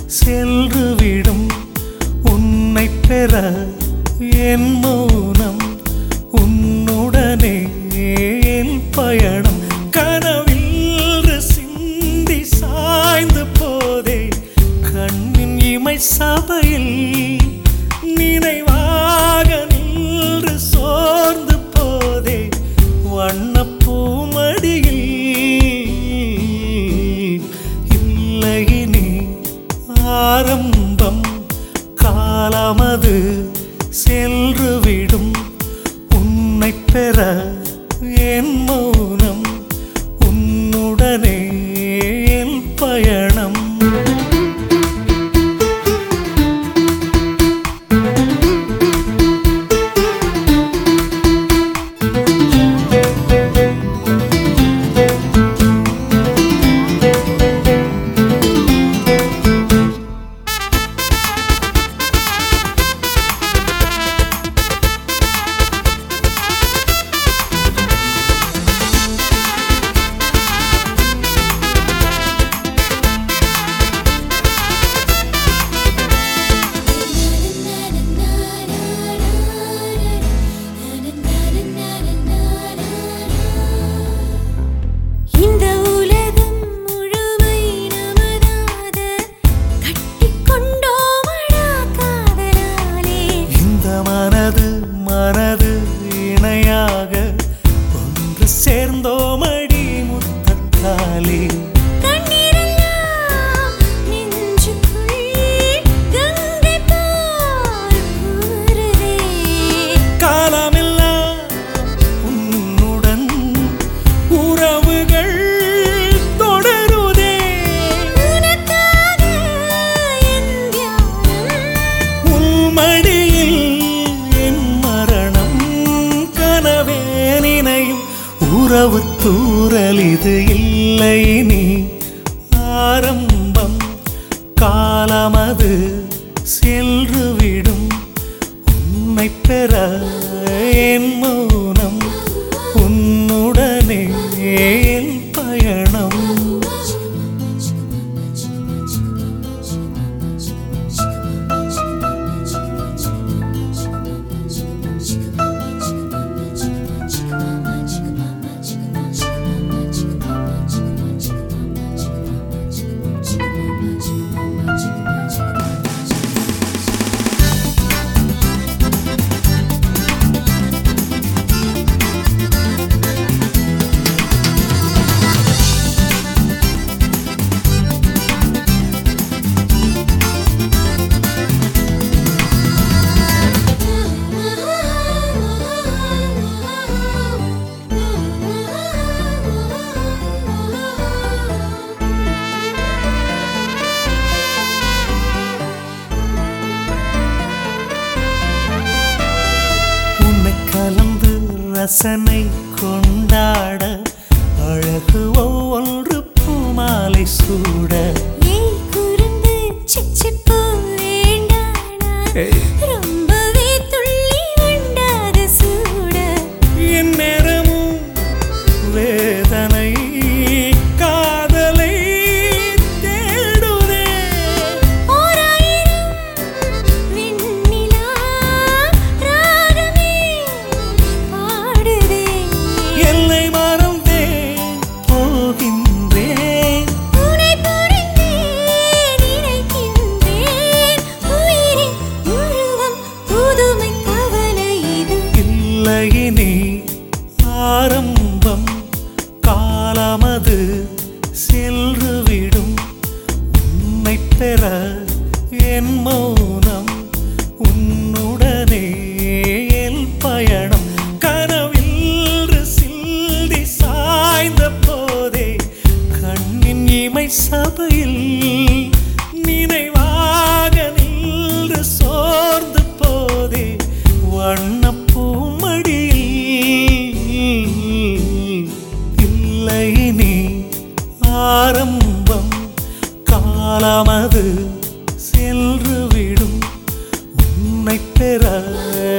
சென்றுவிடும் உன்னை பெற என் மௌனம் உன்னுடனே என் பயணம் கனவில் சிந்தி சாய்ந்து போதே கண்ணின் இமை சபையில் நினைவாக நின்று சோர்ந்து போதே வண்ணப்பூமடியில் இல்லை நீ ஆரம்பம் காலமது சென்றுவிடும் உன்னை பெற என் மௌனம் உன்னுடனே என் பயணம் இந்த உலகம் முழுமை நமதாத கட்டிக்கொண்டோமடா காதலாலே இந்த மனது மனது இணையாக ஒன்று சேர்ந்தோமடி முத்தத்தாலே கண்ணீரெல்லாம் நெஞ்சுக்குள் கங்கை போல் ஊறுதே காலமெல்லாம் உன்னுடன் உறவுகள் தொடருதே உனக்காக என் தியானம் உள்மடியில் என் மரணம் கனவே நினையும் உறவு தூரல் இது இல்லை நீ ஆரம்பம் காலமது சென்றுவிடும் உன்னை பெற என் மௌனம் உன்னுடனே என் பயணம் உன்னை கலந்து ரசனை கொண்டாட அழகு ஒவ்வொன்று பூமாலை சூட ஏய் குறும்பு சிச்சிப்பூ வேண்டானா ஏய். ரொம்பவே துள்ளி வண்டாத சூட என் நேரமும் வேதனை காதலை தேடுதே ஓராயிரம் விண்ணிலா ராகமே பாடுதே எல்லை மறந்தேன் போகின்றேன் உனை புரிந்தேன் நினைக்கின்றேன் உயிரின் உருவம் புதுமை கவலை இது இல்லை நீ ஆரம்பம் காலமது சென்றுவிடும் உன்னை பெற என் மௌனம் உன்னுடனே என் பயணம் கனவில் சிந்தி சாய்ந்த போதே கண்ணின் இமை சபையில் நினைவாக நின்று சோர்ந்து போதே வண்ணப்பூமடியில் இல்லை நீ ஆரம்பம் காலமது சென்றுவிடும் உன்னை பெற